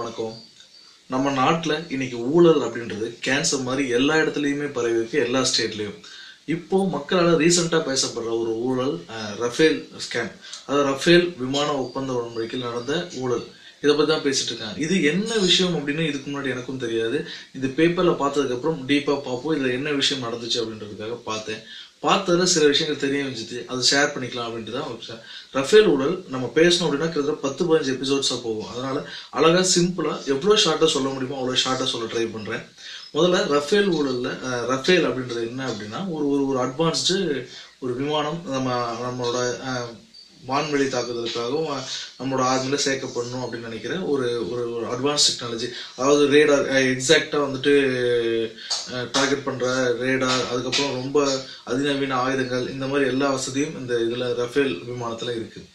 வணக்கம் நம்ம நாட்டில் இன்னைக்கு ஊழல் அப்படின்றது கேன்சர் மாதிரி எல்லா இடத்துலையுமே பரவி இருக்கு எல்லா ஸ்டேட்லேயும் இப்போ மக்களால் ரீசெண்டாக பேசப்படுற ஒரு ஊழல் அஹ், ரஃபேல் ஸ்கேம் அதாவது ரஃபேல் விமான ஒப்பந்த உடன்படிக்கையில் நடந்த ஊழல் இதை பற்றி தான் பேசிட்டு இருக்காங்க இது என்ன விஷயம் அப்படின்னு இதுக்கு முன்னாடி எனக்கும் தெரியாது இது பேப்பரில் பார்த்ததுக்கப்புறம் டீப்பாக பார்ப்போம் இதில் என்ன விஷயம் நடந்துச்சு அப்படின்றதுக்காக பார்த்தேன் பார்த்ததுல சில விஷயங்கள் தெரிய வந்துச்சு அதை ஷேர் பண்ணிக்கலாம் அப்படின்ட்டு தான் வச்சேன். ரஃபேல் ஊழல் நம்ம பேசணும் அப்படின்னா கிட்டத்தட்ட பத்து பதினஞ்சு எபிசோட்ஸாக போகும் அதனால அழகா சிம்பிளாக எவ்வளோ ஷார்ட்டாக சொல்ல முடியுமோ அவ்வளோ ஷார்ட்டாக சொல்ல ட்ரை பண்ணுறேன் முதல்ல ரஃபேல் ஊழல்ல அஹ், ரஃபேல் அப்படின்றது என்ன அப்படின்னா ஒரு ஒரு ஒரு அட்வான்ஸ்டு ஒரு விமானம் நம்ம நம்மளோட அஹ், வான்வெளி தாக்குதலுக்காகவும் அஹ், நம்மளோட ஆர்மியில் சேர்க்கப்படணும் அப்படின்னு நினைக்கிற ஒரு ஒரு ஒரு அட்வான்ஸ் டெக்னாலஜி அதாவது ரேடார் எக்ஸாக்டாக வந்துட்டு டார்கெட் பண்ணுற ரேடார் அதுக்கப்புறம் ரொம்ப அதிநவீன ஆயுதங்கள் இந்த மாதிரி எல்லா வசதியும் இந்த இதில் ரஃபேல் விமானத்தில் இருக்குது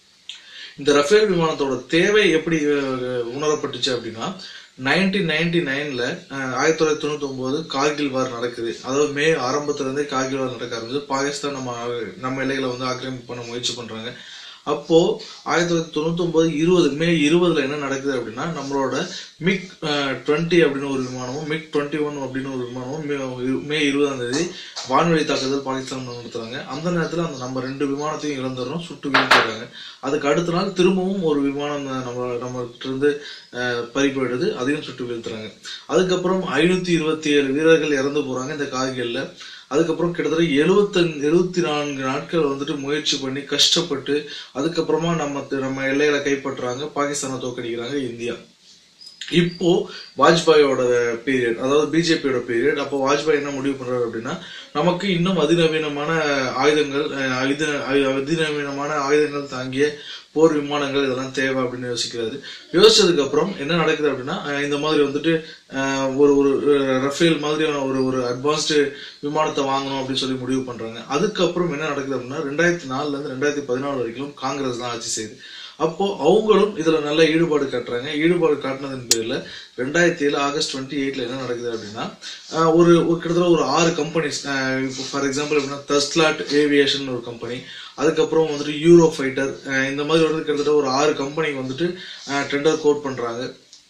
இந்த ரஃபேல் விமானத்தோட தேவை எப்படி அஹ், உணரப்பட்டுச்சு அப்படின்னா நைன்டீன் நைன்டி நைன்ல ஆயிரத்தி தொள்ளாயிரத்தி தொண்ணூத்தி ஒன்பது கார்கில் வார் நடக்குது அதாவது மே ஆரம்பத்துல இருந்தே கார்கில் வார் நடக்க ஆரம்பிச்சு பாகிஸ்தான் நம்ம நம்ம எல்லைகளை வந்து ஆக்கிரமிப்பு பண்ண முயற்சி பண்றாங்க அப்போ ஆயிரத்தி தொள்ளாயிரத்தி தொண்ணூத்தி ஒன்பது இருபது மே இருபதுல என்ன நடக்குது அப்படின்னா நம்மளோட மிக் டுவெண்ட்டி அப்படின்னு ஒரு விமானமும் மிக் டுவெண்ட்டி ஒன் அப்படின்னு ஒரு விமானமும் மே- மே இருபதாம் தேதி வான்வெளி தாக்குதல் பாகிஸ்தான் நடத்துறாங்க அந்த நேரத்துல அந்த நம்ம ரெண்டு விமானத்தையும் இழந்துடுறோம் சுட்டு வீழ்த்திடுறாங்க அதுக்கு அடுத்த நாள் திரும்பவும் ஒரு விமானம் நம்ம நம்ம கிட்ட இருந்து அஹ், பறி போயிடுது அதையும் சுட்டு வீழ்த்துறாங்க அதுக்கப்புறம் ஐநூத்தி இருபத்தி ஏழு வீரர்கள் இறந்து போறாங்க இந்த கார்கில்ல அதுக்கப்புறம் கிட்டத்தட்ட எழுபத்தஞ்சு எழுபத்தி நான்கு நாட்கள் வந்துட்டு முயற்சி பண்ணி கஷ்டப்பட்டு அதுக்கப்புறமா நம்ம நம்ம எல்லைகளை கைப்பற்றுறாங்க பாகிஸ்தானை தோக்கடிக்கிறாங்க இந்தியா இப்போ வாஜ்பாயோட பீரியட் அதாவது பிஜேபியோட பீரியட் அப்போ வாஜ்பாய் என்ன முடிவு பண்றாரு அப்படின்னா நமக்கு இன்னும் அதிநவீனமான ஆயுதங்கள் அஹ், அதின- அதி- அதிநவீனமான ஆயுதங்கள் தாங்கிய போர் விமானங்கள் இதெல்லாம் தேவை அப்படின்னு யோசிக்கிறாரு யோசிச்சதுக்கு அப்புறம் என்ன நடக்குது அப்படின்னா அஹ், இந்த மாதிரி வந்துட்டு அஹ், ஒரு ஒரு அஹ், ரஃபேல் மாதிரியான ஒரு ஒரு அட்வான்ஸ்டு விமானத்தை வாங்கணும் அப்படின்னு சொல்லி முடிவு பண்றாங்க அதுக்கப்புறம் என்ன நடக்குது அப்படின்னா ரெண்டாயிரத்தி நாலுல இருந்து ரெண்டாயிரத்தி பதினாலு வரைக்கும் காங்கிரஸ் தான் ஆட்சி செய்யுது அப்போ அவங்களும் இதுல நல்ல ஈடுபாடு காட்டுறாங்க ஈடுபாடு காட்டினதன் பேர்ல ரெண்டாயிரத்தி ஏழு ஆகஸ்ட் டுவெண்ட்டி எயிட்ல என்ன நடக்குது அப்படின்னா ஆஹ் ஒரு ஒரு கிட்டத்தட்ட ஒரு ஆறு கம்பெனிஸ் இப்போ ஃபார் எக்ஸாம்பிள் எப்படின்னா தஸ்லாட் ஏவியேஷன் ஒரு கம்பெனி அதுக்கப்புறம் வந்துட்டு யூரோ ஃபைட்டர் இந்த மாதிரி வந்து கிட்டத்தட்ட ஒரு ஆறு கம்பெனிக்கு வந்துட்டு டெண்டர் கோட் பண்றாங்க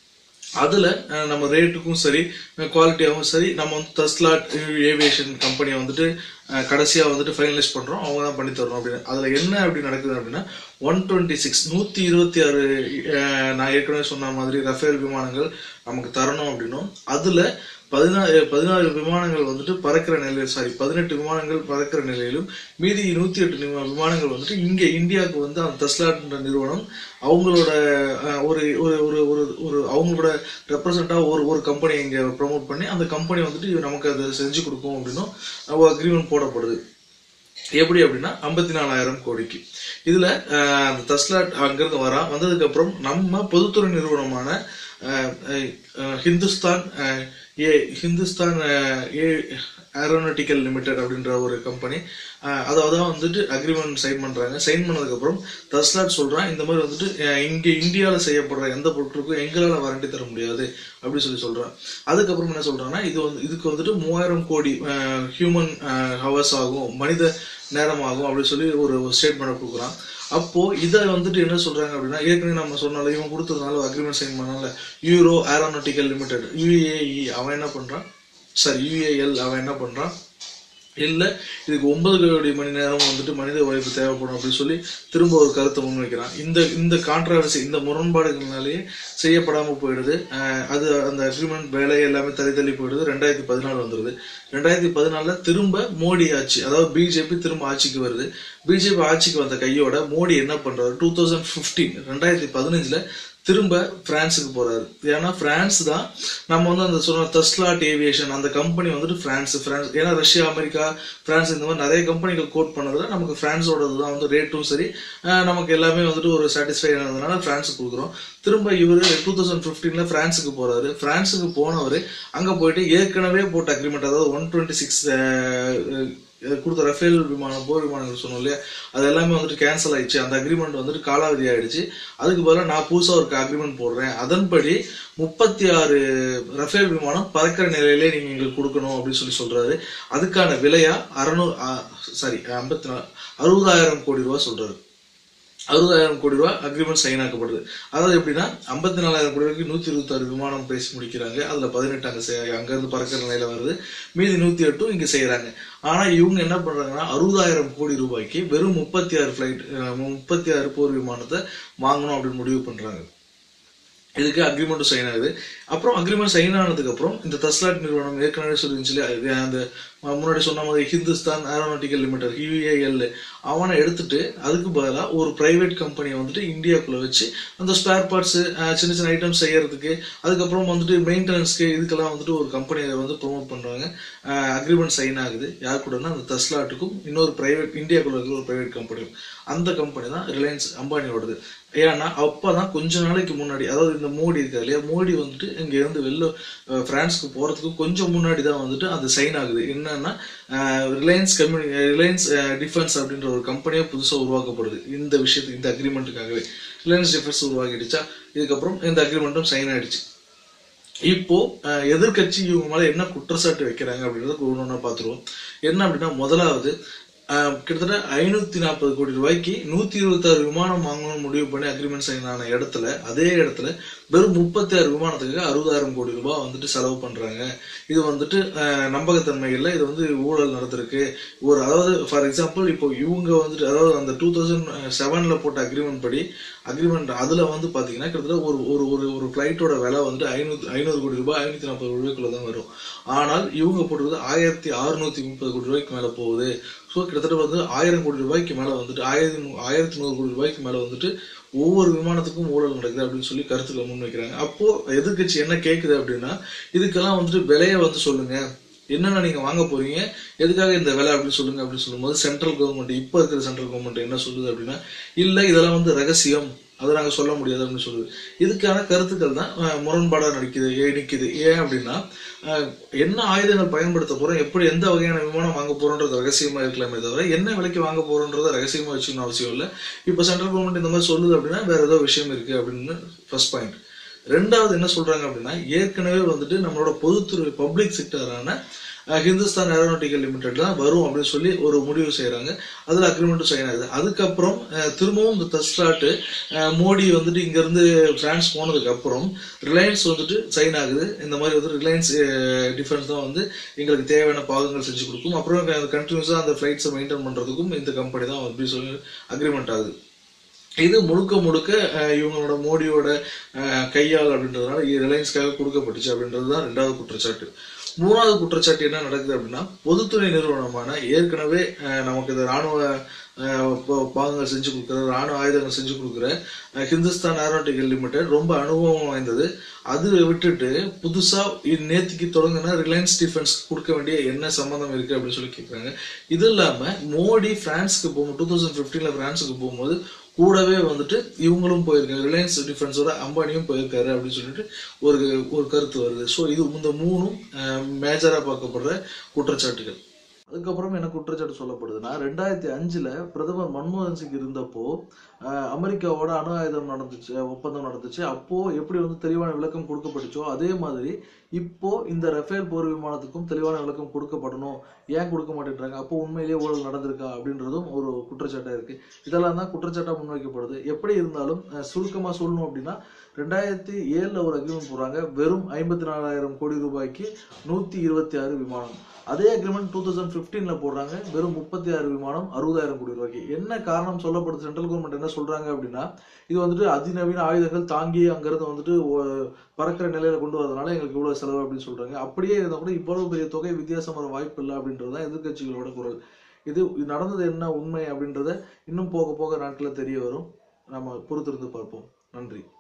அதுல அஹ், நம்ம ரேட்டுக்கும் சரி குவாலிட்டியாகவும் சரி நம்ம வந்து தஸ்லாட் ஏவியேஷன் கம்பெனியை வந்துட்டு அஹ், கடைசியா வந்துட்டு ஃபைனலைஸ் பண்றோம் அவங்க தான் பண்ணி தரணும் அப்படின்னு அதுல என்ன அப்படி நடக்குது அப்படின்னா ஒன் டுவெண்ட்டி சிக்ஸ் நூத்தி இருபத்தி ஆறு நான் ஏற்கனவே சொன்ன மாதிரி ரஃபேல் விமானங்கள் நமக்கு தரணும் அப்படின்னும் அதுல பதினாறு பதினாறு விமானங்கள் வந்துட்டு பறக்கிற நிலையில் சாரி பதினெட்டு விமானங்கள் பறக்கிற நிலையிலும் மீதி நூத்தி எட்டு நிம- விமானங்கள் வந்துட்டு இங்க இந்தியாவுக்கு வந்து அந்த தஸ்லாட்ன்ற நிறுவனம் அவங்களோட அஹ், ஒரு ஒரு ஒரு ஒரு ஒரு அவங்களோட ரெப்ரசண்டா ஒரு ஒரு கம்பெனி இங்க ப்ரோமோட் பண்ணி அந்த கம்பெனி வந்துட்டு நமக்கு அதை செஞ்சு கொடுக்கும் அப்படின்னும் ஒரு அக்ரிமெண்ட் போடப்படுது எப்படி அப்படின்னா ஐம்பத்தி நாலாயிரம் கோடிக்கு இதுல அஹ், அந்த தஸ்லாட் அங்கிருந்து வரா வந்ததுக்கு அப்புறம் நம்ம பொதுத்துறை நிறுவனமான அஹ், அஹ், ஹிந்துஸ்தான் அஹ், ஏ ஹிந்துஸ்தான் அஹ், ஏ ஏரோநாட்டிக்கல் லிமிடெட் அப்படின்ற ஒரு கம்பெனி அதாவது வந்துட்டு அக்ரிமெண்ட் சைன் பண்றாங்க சைன் பண்ணதுக்கு அப்புறம் தஸ்லாட் சொல்றான் இந்த மாதிரி வந்துட்டு அஹ், இங்க இந்தியாவில் செய்யப்படுற எந்த பொருட்களுக்கும் எங்களால வாரண்டி தர முடியாது அப்படி சொல்லி சொல்றான் அதுக்கப்புறம் என்ன சொல்றாங்கன்னா இது வந்து இதுக்கு வந்துட்டு மூவாயிரம் கோடி ஹியூமன் ஹவர்ஸ் ஆகும் மனித நேரம் ஆகும் அப்படின்னு சொல்லி ஒரு ஸ்டேட்மெண்ட் கொடுக்குறான் அப்போ இதை வந்துட்டு என்ன சொல்றாங்க அப்படின்னா ஏற்கனவே நம்ம சொன்னால இவன் கொடுத்ததுனால அக்ரிமெண்ட் சைன் பண்ணால யூரோ ஏரோநாட்டிக்கல் லிமிடெட் யுஏஇ அவன் என்ன பண்றான் சாரி யுஏஎல் அவன் என்ன பண்றான் இல்ல இதுக்கு ஒன்பது கோடி மணி நேரம் வந்துட்டு மனித உழைப்பு தேவைப்படும் அப்படின்னு சொல்லி திரும்ப ஒரு கருத்தை முன்வைக்கிறான் இந்த இந்த கான்ட்ரவர்சி இந்த முரண்பாடுகள்னாலேயே செய்யப்படாம போயிடுது அஹ் அது அந்த அக்ரிமெண்ட் வேலை எல்லாமே தள்ளி தள்ளி போயிடுது ரெண்டாயிரத்தி பதினாலு வந்துருது ரெண்டாயிரத்தி பதினாலுல திரும்ப மோடி ஆட்சி அதாவது பிஜேபி திரும்ப ஆட்சிக்கு வருது பிஜேபி ஆட்சிக்கு வந்த கையோட மோடி என்ன பண்றாரு டூ தௌசண்ட் பிப்டீன் ரெண்டாயிரத்தி பதினஞ்சுல திரும்ப பிரான்ஸுக்கு போறாரு ஏன்னா பிரான்ஸ் தான் நம்ம வந்து அந்த சொன்ன தஸ்லாட் ஏவியேஷன் அந்த கம்பெனி வந்துட்டு பிரான்ஸ் பிரான்ஸ் ஏன்னா ரஷ்யா அமெரிக்கா பிரான்ஸ் இந்த மாதிரி நிறைய கம்பெனிகள் கோட் பண்ணதுல நமக்கு பிரான்ஸோடது தான் வந்து ரேட்டும் சரி அஹ் நமக்கு எல்லாமே வந்துட்டு ஒரு சாட்டிஸ்ஃபை ஆனதுனால பிரான்ஸுக்கு கொடுக்குறோம் திரும்ப இவரு டூ தௌசண்ட் பிப்டீன்ல பிரான்ஸுக்கு போறாரு பிரான்ஸுக்கு போனவர் அங்க போயிட்டு ஏற்கனவே போட்ட அக்ரிமெண்ட் அதாவது ஒன் டுவெண்ட்டி சிக்ஸ் கொடுத்த ரஃபேல் விமானம் போர் விமானங்கள் சொன்னோம் இல்லையா அது எல்லாமே வந்துட்டு கேன்சல் ஆயிடுச்சு அந்த அக்ரிமெண்ட் வந்துட்டு காலாவதி ஆயிடுச்சு அதுக்கு பதிலாக நான் புதுசா ஒரு அக்ரிமெண்ட் போடுறேன் அதன்படி முப்பத்தி ஆறு ரஃபேல் விமானம் பறக்கிற நிலையிலே நீங்க எங்களுக்கு கொடுக்கணும் அப்படின்னு சொல்லி சொல்றாரு அதுக்கான விலையா அறநூறு சாரி ஐம்பத்தி நாலு அறுபதாயிரம் கோடி ரூபாய் சொல்றாரு அறுபதாயிரம் கோடி ரூபாய் அக்ரிமெண்ட் சைன் ஆக்கப்படுது அதாவது எப்படின்னா ஐம்பத்தி நாலாயிரம் கோடி ரூபாய்க்கு நூத்தி இருபத்தாறு விமானம் பேசி முடிக்கிறாங்க அதுல பதினெட்டு அங்க செய்- அங்க இருந்து பறக்கிற நிலையில வருது மீதி நூத்தி எட்டும் இங்க செய்யறாங்க ஆனா இவங்க என்ன பண்றாங்கன்னா அறுபதாயிரம் கோடி ரூபாய்க்கு வெறும் முப்பத்தி ஆறு ஃபிளைட் முப்பத்தி ஆறு போர் விமானத்தை வாங்கணும் அப்படின்னு முடிவு பண்றாங்க இதுக்கு அக்ரிமெண்ட் சைன் ஆகுது அப்புறம் அக்ரிமெண்ட் சைன் ஆனதுக்கு அப்புறம் இந்த தஸ்லாட் நிறுவனம் ஏற்கனவே சொல்லிருந்துச்சு அது அந்த முன்னாடி சொன்ன மாதிரி ஹிந்துஸ்தான் ஏரோநாட்டிக்கல் லிமிடெட் யூஏஎல் அவனை எடுத்துட்டு அதுக்கு பதிலா ஒரு பிரைவேட் கம்பெனியை வந்துட்டு இந்தியாக்குள்ள வச்சு அந்த ஸ்பேர் பார்ட்ஸ் சின்ன சின்ன ஐட்டம்ஸ் செய்யறதுக்கு அதுக்கப்புறம் வந்துட்டு மெயின்டெனன்ஸ்க்கு இதுக்கெல்லாம் வந்துட்டு ஒரு கம்பெனியை வந்து ப்ரொமோட் பண்றாங்க அக்ரிமெண்ட் சைன் ஆகுது யார் கூடனா அந்த தஸ்லாட்டுக்கும் இன்னொரு பிரைவேட் இந்தியாக்குள்ள இருக்கிற ஒரு பிரைவேட் கம்பெனியும் அந்த கம்பெனி தான் ரிலையன்ஸ் அம்பானியோடது ஏன்னா அப்பதான் கொஞ்ச நாளைக்கு முன்னாடி அதாவது இந்த மோடி இருக்காரு இல்லையா மோடி வந்துட்டு இங்க இருந்து வெளில அஹ், பிரான்ஸ்க்கு போறதுக்கு கொஞ்சம் முன்னாடி தான் வந்துட்டு அது சைன் ஆகுது என்னன்னா ரிலையன்ஸ் கம்யூனி ரிலையன்ஸ் டிஃபென்ஸ் அப்படின்ற ஒரு கம்பெனியே புதுசா உருவாக்கப்படுது இந்த விஷயத்துக்கு இந்த அக்ரிமெண்ட்டுக்காகவே ரிலையன்ஸ் டிஃபென்ஸ் உருவாக்கிடுச்சா இதுக்கப்புறம் இந்த அக்ரிமெண்ட்டும் சைன் ஆயிடுச்சு இப்போ அஹ், எதிர்க்கட்சி இவங்க மேல என்ன குற்றச்சாட்டு வைக்கிறாங்க அப்படின்றத ஒன்று ஒன்றா பார்த்துருவோம் என்ன அப்படின்னா முதலாவது அஹ், கிட்டத்தட்ட ஐநூத்தி நாற்பது கோடி ரூபாய்க்கு நூத்தி இருபத்தாறு விமானம் வாங்கணும்னு முடிவு பண்ணி அக்ரிமெண்ட் சைன் ஆன இடத்துல அதே இடத்துல வெறும் முப்பத்தி ஆறு விமானத்துக்கு அறுபதாயிரம் கோடி ரூபாய் வந்துட்டு செலவு பண்றாங்க இது வந்துட்டு அஹ், நம்பகத்தன்மை இல்லை இது வந்து ஊழல் நடந்திருக்கு ஒரு அதாவது ஃபார் எக்ஸாம்பிள் இப்போ இவங்க வந்துட்டு அதாவது அந்த டூ தௌசண்ட் செவன்ல போட்ட அக்ரிமெண்ட் படி அக்ரிமெண்ட் அதுல வந்து பாத்தீங்கன்னா கிட்டத்தட்ட ஒரு ஒரு ஒரு ஒரு ஃபிளைட்டோட விலை வந்துட்டு ஐநூறு ஐநூறு கோடி ரூபாய் ஐநூத்தி நாற்பது ரூபாய்க்குள்ள தான் வரும் ஆனால் இவங்க போடுறது ஆயிரத்தி அறுநூத்தி முப்பது கோடி ரூபாய்க்கு மேல போகுது ஸோ கிட்டத்தட்ட வந்து ஆயிரம் கோடி ரூபாய்க்கு மேல வந்துட்டு ஆயிரத்தி நூ- ஆயிரத்தி நூறு கோடி ரூபாய்க்கு மேல வந்துட்டு ஒவ்வொரு விமானத்துக்கும் ஊழல் நடக்குது அப்படின்னு சொல்லி கருத்துக்களை முன்வைக்கிறாங்க அப்போ எதிர்க்கட்சி என்ன கேக்குது அப்படின்னா இதுக்கெல்லாம் வந்துட்டு விலையை வந்து சொல்லுங்க என்னென்ன நீங்க வாங்க போறீங்க எதுக்காக இந்த விலை அப்படின்னு சொல்லுங்க அப்படின்னு சொல்லும்போது சென்ட்ரல் கவர்மெண்ட் இப்போ இருக்கிற சென்ட்ரல் கவர்மெண்ட் என்ன சொல்லுது அப்படின்னா இல்ல இதெல்லாம் வந்து ரகசியம் அதை நாங்க சொல்ல முடியாது அப்படின்னு சொல்லுது இதுக்கான கருத்துக்கள் தான் அஹ், முரண்பாடா நடிக்குது ஏ- நிக்குது ஏன் அப்படின்னா அஹ், என்ன ஆயுதங்கள் பயன்படுத்த போறோம் எப்படி எந்த வகையான விமானம் வாங்க போறோன்றது ரகசியமா இருக்கலாமே தவிர என்ன விலைக்கு வாங்க போறோன்றத ரகசியமா வச்சுக்கணும் அவசியம் இல்லை இப்போ சென்ட்ரல் கவர்மெண்ட் இந்த மாதிரி சொல்லுது அப்படின்னா வேற ஏதோ விஷயம் இருக்கு அப்படின்னு ஃபர்ஸ்ட் பாயிண்ட் ரெண்டாவது என்ன சொல்றாங்க அப்படின்னா ஏற்கனவே வந்துட்டு நம்மளோட பொதுத்துறை பப்ளிக் செக்டரான ஹிந்துஸ்தான் ஏரோநாட்டிக்கல் லிமிடெட் தான் வரும் அப்படின்னு சொல்லி ஒரு முடிவு செய்யறாங்க அதுல அக்ரிமெண்ட் சைன் ஆகுது அதுக்கப்புறம் அஹ், திரும்பவும் இந்த தஸ்லாட்டு மோடி வந்துட்டு இங்க இருந்து பிரான்ஸ் போனதுக்கு அப்புறம் ரிலையன்ஸ் வந்துட்டு சைன் ஆகுது இந்த மாதிரி வந்து ரிலையன்ஸ் டிஃபென்ஸ் தான் வந்து எங்களுக்கு தேவையான பாகங்கள் செஞ்சு கொடுக்கும் அப்புறம் கண்டினியூஸா அந்த ஃபிளைட்ஸை மெயின்டைன் பண்றதுக்கும் இந்த கம்பெனி தான் அப்படி சொல்லி அக்ரிமெண்ட் ஆகுது இது முழுக்க முழுக்க அஹ், இவங்களோட மோடியோட அஹ், கையால் அப்படின்றதுனால ரிலையன்ஸ்க்காக கொடுக்கப்பட்டுச்சு அப்படின்றது தான் ரெண்டாவது குற்றச்சாட்டு மூணாவது குற்றச்சாட்டு என்ன நடக்குது அப்படின்னா பொதுத்துறை நிறுவனமான ஏற்கனவே அஹ், நமக்கு இந்த ராணுவ அஹ், பா- பாகங்கள் செஞ்சு கொடுக்குற ராணுவ ஆயுதங்கள் செஞ்சு கொடுக்குற அஹ், ஹிந்துஸ்தான் ஏரோநாட்டிக்கல் லிமிடெட் ரொம்ப அனுபவம் வாய்ந்தது அது விட்டுட்டு புதுசா இ- நேத்திக்கு தொடங்கின ரிலையன்ஸ் டிஃபென்ஸ் கொடுக்க வேண்டிய என்ன சம்மந்தம் இருக்கு அப்படின்னு சொல்லி கேட்குறாங்க இது இல்லாம மோடி பிரான்ஸ்க்கு போகும்போது டூ தௌசண்ட் பிப்டீன்ல பிரான்ஸுக்கு போகும்போது கூடவே வந்துட்டு இவங்களும் போயிருக்காங்க ரிலையன்ஸ் டிஃபென்ஸோட அம்பானியும் போயிருக்காரு அப்படின்னு சொல்லிட்டு ஒரு ஒரு கருத்து வருது ஸோ இது இந்த மூணும் மேஜரா பார்க்கப்படுற குற்றச்சாட்டுகள் அதுக்கப்புறம் என்ன குற்றச்சாட்டு சொல்லப்படுதுன்னா ரெண்டாயிரத்தி அஞ்சுல பிரதமர் மன்மோகன் சிங் இருந்தப்போ அஹ், அமெரிக்காவோட அணு ஆயுதம் நடந்துச்சு ஒப்பந்தம் நடந்துச்சு அப்போ எப்படி வந்து தெளிவான விளக்கம் கொடுக்கப்பட்டுச்சோ அதே மாதிரி இப்போ இந்த ரஃபேல் போர் விமானத்துக்கும் தெளிவான விளக்கம் கொடுக்கப்படணும் ஏன் கொடுக்க மாட்டேன்றாங்க அப்போ உண்மையிலேயே ஊழல் நடந்திருக்கா அப்படின்றதும் ஒரு குற்றச்சாட்டா இருக்கு இதெல்லாம் தான் குற்றச்சாட்டா முன்வைக்கப்படுது எப்படி இருந்தாலும் அஹ், சுருக்கமா சொல்லணும் அப்படின்னா ரெண்டாயிரத்தி ஏழுல ஒரு அக்ரிமெண்ட் போடுறாங்க வெறும் ஐம்பத்தி நாலாயிரம் கோடி ரூபாய்க்கு நூத்தி இருபத்தி ஆறு விமானம் அதே அக்ரிமெண்ட் டூ தௌசண்ட் பிப்டீன்ல போடுறாங்க வெறும் முப்பத்தி ஆறு விமானம் அறுபதாயிரம் கோடி ரூபாய்க்கு என்ன காரணம் சொல்லப்படுது சென்ட்ரல் கவர்மெண்ட் என்ன சொல்றாங்க அப்படின்னா இது வந்துட்டு அதிநவீன ஆயுதங்கள் தாங்கி அங்கிருந்து வந்துட்டு ஒ- பறக்கிற நிலையில கொண்டு வரதுனால எங்களுக்கு இவ்வளவு செலவு அப்படின்னு சொல்றாங்க அப்படியே இருந்தா கூட இவ்வளவு பெரிய தொகை வித்தியாசம் வர வாய்ப்பு இல்லை அப்படின்றது தான் எதிர்க்கட்சிகளோட குரல் இது இது நடந்தது என்ன உண்மை அப்படின்றத இன்னும் போக போக நாட்களில் தெரிய வரும் நம்ம பொறுத்திருந்து பார்ப்போம் நன்றி